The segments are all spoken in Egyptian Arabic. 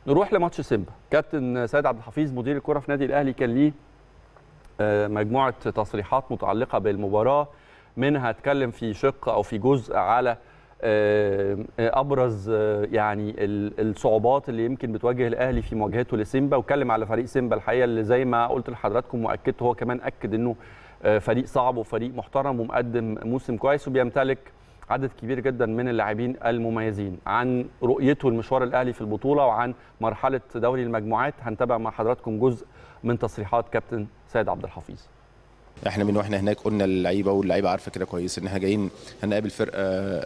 نروح لماتش سيمبا كابتن سيد عبد الحفيظ مدير الكره في نادي الاهلي كان ليه مجموعه تصريحات متعلقه بالمباراه منها اتكلم في شق او في جزء على ابرز يعني الصعوبات اللي يمكن بتواجه الاهلي في مواجهته لسيمبا واتكلم على فريق سيمبا الحقيقه اللي زي ما قلت لحضراتكم واكدت هو كمان اكد انه فريق صعب وفريق محترم ومقدم موسم كويس وبيمتلك عدد كبير جدا من اللاعبين المميزين عن رؤيته المشوار الاهلي في البطوله وعن مرحله دوري المجموعات هنتابع مع حضراتكم جزء من تصريحات كابتن سيد عبد الحفيظ احنا من واحنا هناك قلنا للعيبه واللعيبه عارفه كده كويس ان احنا جايين هنقابل فرقه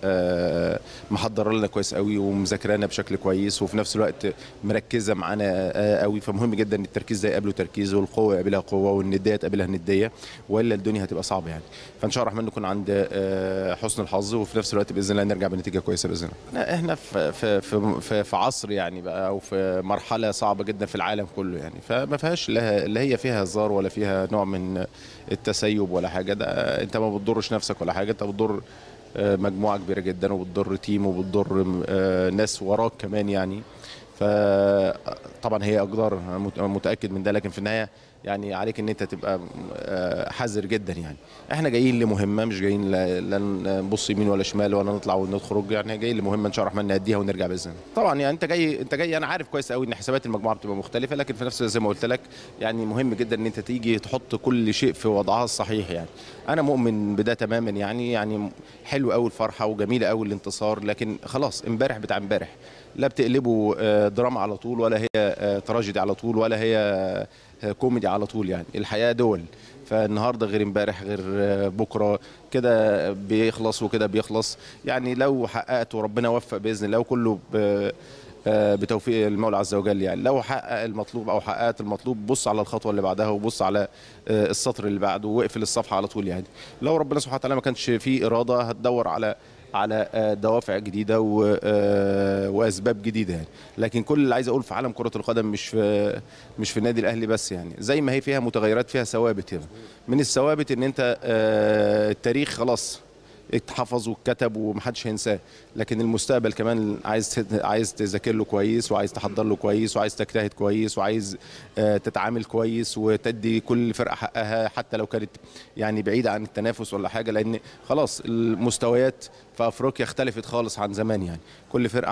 محضره لنا كويس قوي ومذاكرانا بشكل كويس وفي نفس الوقت مركزه معانا قوي فمهم جدا ان التركيز ده يقابله تركيز والقوه يقابلها قوه والنديه تقابلها نديه والا الدنيا هتبقى صعبه يعني فان شاء الله الرحمن نكون عند حسن الحظ وفي نفس الوقت باذن الله نرجع بنتيجه كويسه باذن الله احنا في في في, في عصر يعني بقى او في مرحله صعبه جدا في العالم كله يعني فما فيهاش لا هي فيها هزار ولا فيها نوع من التسيب ولا حاجه ده انت ما بتضرش نفسك ولا حاجه انت بتضر مجموعه كبيره جدا وبتضر تيم وبتضر ناس وراك كمان يعني فطبعا هي اقدار متاكد من ده لكن في النهايه يعني عليك ان انت تبقى حذر جدا يعني احنا جايين لمهمه مش جايين لا نبص يمين ولا شمال ولا نطلع ونخرج يعني جايين لمهمه ان شاء الله الرحمن نأديها ونرجع باذن الله طبعا يعني انت جاي انت جاي انا عارف كويس قوي ان حسابات المجموعه بتبقى مختلفه لكن في نفس زي ما قلت لك يعني مهم جدا ان انت تيجي تحط كل شيء في وضعها الصحيح يعني انا مؤمن بده تماما يعني يعني حلو قوي الفرحه وجميله قوي الانتصار لكن خلاص امبارح بتاع امبارح لا بتقلبوا دراما على طول ولا هي تراجيدي على طول ولا هي كوميدي على طول يعني الحياه دول فالنهارده غير امبارح غير بكره كده بيخلص وكده بيخلص يعني لو حققت وربنا وفق باذن الله وكله بتوفيق المولى عز وجل يعني لو حقق المطلوب او حققت المطلوب بص على الخطوه اللي بعدها وبص على السطر اللي بعده واقفل الصفحه على طول يعني لو ربنا سبحانه وتعالى ما كانش فيه اراده هتدور على على دوافع جديده واسباب جديده يعني لكن كل اللي عايز اقول في عالم كره القدم مش في مش في النادي الاهلي بس يعني زي ما هي فيها متغيرات فيها ثوابت يعني. من الثوابت ان انت التاريخ خلاص اتحفظ واتكتب ومحدش هينساه لكن المستقبل كمان عايز عايز تذاكر له كويس وعايز تحضر له كويس وعايز تجتهد كويس وعايز تتعامل كويس وتدي كل فرقه حقها حتى لو كانت يعني بعيده عن التنافس ولا حاجه لان خلاص المستويات في افريقيا اختلفت خالص عن زمان يعني كل فرقه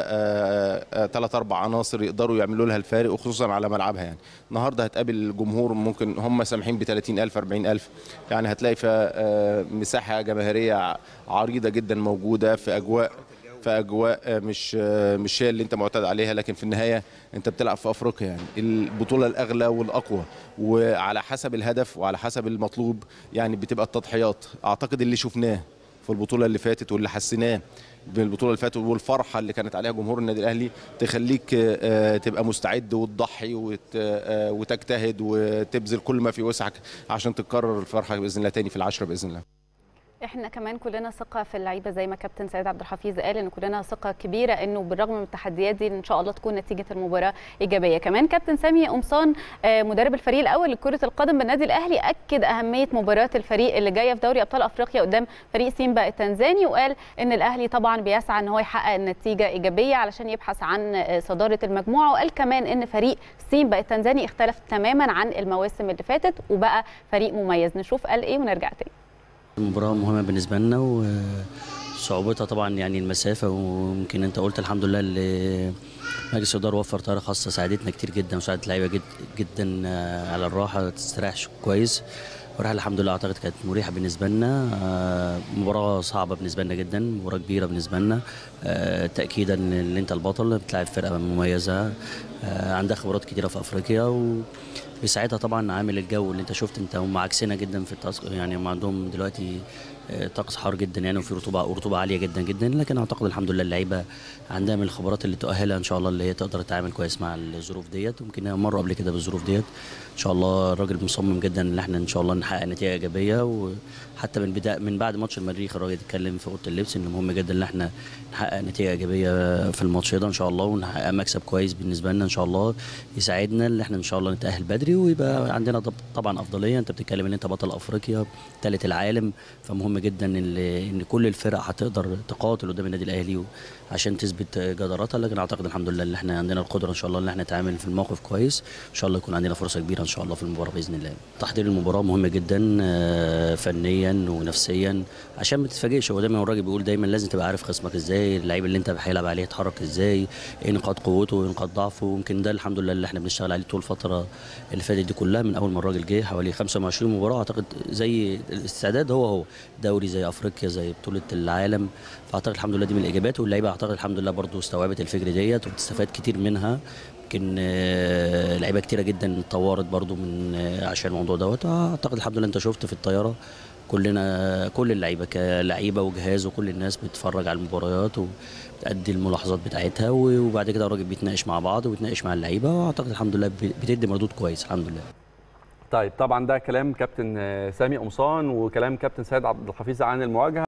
عندها ثلاث اربع عناصر يقدروا يعملوا لها الفارق وخصوصا على ملعبها يعني النهارده هتقابل جمهور ممكن هم سامحين ب 30000 40000 يعني هتلاقي في مساحه جماهيريه عريضه جدا موجوده في اجواء في اجواء مش مش هي اللي انت معتاد عليها لكن في النهايه انت بتلعب في افريقيا يعني البطوله الاغلى والاقوى وعلى حسب الهدف وعلى حسب المطلوب يعني بتبقى التضحيات اعتقد اللي شفناه في البطوله اللي فاتت واللي حسيناه بالبطوله اللي فاتت والفرحه اللي كانت عليها جمهور النادي الاهلي تخليك تبقى مستعد وتضحي وتجتهد وتبذل كل ما في وسعك عشان تكرر الفرحه باذن الله تاني في العشره باذن الله احنا كمان كلنا ثقه في اللعيبه زي ما كابتن سيد عبد الحفيظ قال ان كلنا ثقه كبيره انه بالرغم من التحديات دي ان شاء الله تكون نتيجه المباراه ايجابيه كمان كابتن سامي قمصان مدرب الفريق الاول لكره القدم بالنادي الاهلي اكد اهميه مباراه الفريق اللي جايه في دوري ابطال افريقيا قدام فريق سيمبا التنزاني وقال ان الاهلي طبعا بيسعى ان هو يحقق نتيجه ايجابيه علشان يبحث عن صداره المجموعه وقال كمان ان فريق سيمبا التنزاني اختلف تماما عن المواسم اللي فاتت وبقى فريق مميز نشوف قال ايه ونرجع تاني المباراة مهمة بالنسبة لنا وصعوبتها طبعا يعني المسافة ويمكن انت قلت الحمد لله اللي مجلس الإدارة وفر طريقة خاصة ساعدتنا كتير جدا وساعدت اللعيبة جد جدا على الراحة تستريح كويس والراحة الحمد لله أعتقد كانت مريحة بالنسبة لنا مباراة صعبة بالنسبة لنا جدا مباراة كبيرة بالنسبة لنا تأكيدا إن أنت البطل بتلعب فرقة مميزة عندها خبرات كتيرة في أفريقيا و بيساعدها طبعا عامل الجو اللي انت شفت انت هم عكسنا جدا في التاسك يعني هم عندهم دلوقتي طقس حار جدا يعني وفي رطوبه رطوبه عاليه جدا جدا لكن اعتقد الحمد لله اللعيبه عندها من الخبرات اللي تؤهلها ان شاء الله اللي هي تقدر تتعامل كويس مع الظروف ديت ويمكن مروا قبل كده بالظروف ديت ان شاء الله الراجل مصمم جدا ان احنا ان شاء الله نحقق نتيجه ايجابيه وحتى من بدايه من بعد ماتش المريخ الراجل اتكلم في اوضه اللبس ان مهم جدا ان احنا نحقق نتيجه ايجابيه في الماتش ده ان شاء الله ونحقق مكسب كويس بالنسبه لنا ان شاء الله يساعدنا ان احنا ان شاء الله نتاهل بدري بدري ويبقى عندنا طب- طبعا افضليه انت بتتكلم ان انت بطل افريقيا ثالث العالم فمهم جدا ان ان كل الفرق هتقدر تقاتل قدام النادي الاهلي و- عشان تثبت جداراتها لكن اعتقد الحمد لله ان احنا عندنا القدره ان شاء الله ان احنا نتعامل في الموقف كويس ان شاء الله يكون عندنا فرصه كبيره ان شاء الله في المباراه باذن الله تحضير المباراه مهم جدا آه، فنيا ونفسيا عشان ما تتفاجئش هو دايما الراجل بيقول دايما لازم تبقى عارف خصمك ازاي اللعيب اللي انت هيلعب عليه يتحرك ازاي ايه نقاط قوته وايه نقاط ضعفه ويمكن ده الحمد لله اللي احنا بنشتغل عليه طول الفتره اللي فاتت دي كلها من اول ما الراجل جه حوالي 25 مباراه اعتقد زي الاستعداد هو هو دوري زي افريقيا زي بطوله العالم فاعتقد الحمد لله دي من الاجابات واللعيبه اعتقد الحمد لله برضو استوعبت الفكره ديت وبتستفاد كتير منها يمكن آه، لعيبه كتيره جدا اتطورت برضو من آه، عشان الموضوع دوت اعتقد الحمد لله انت شفت في الطياره كلنا كل اللعيبه كلعيبه وجهاز وكل الناس بتتفرج على المباريات وبتأدي الملاحظات بتاعتها وبعد كده الراجل بيتناقش مع بعض وبيتناقش مع اللعيبه واعتقد الحمد لله بتدي مردود كويس الحمد لله طيب طبعا ده كلام كابتن آه، سامي قمصان وكلام كابتن سيد عبد الحفيظ عن المواجهه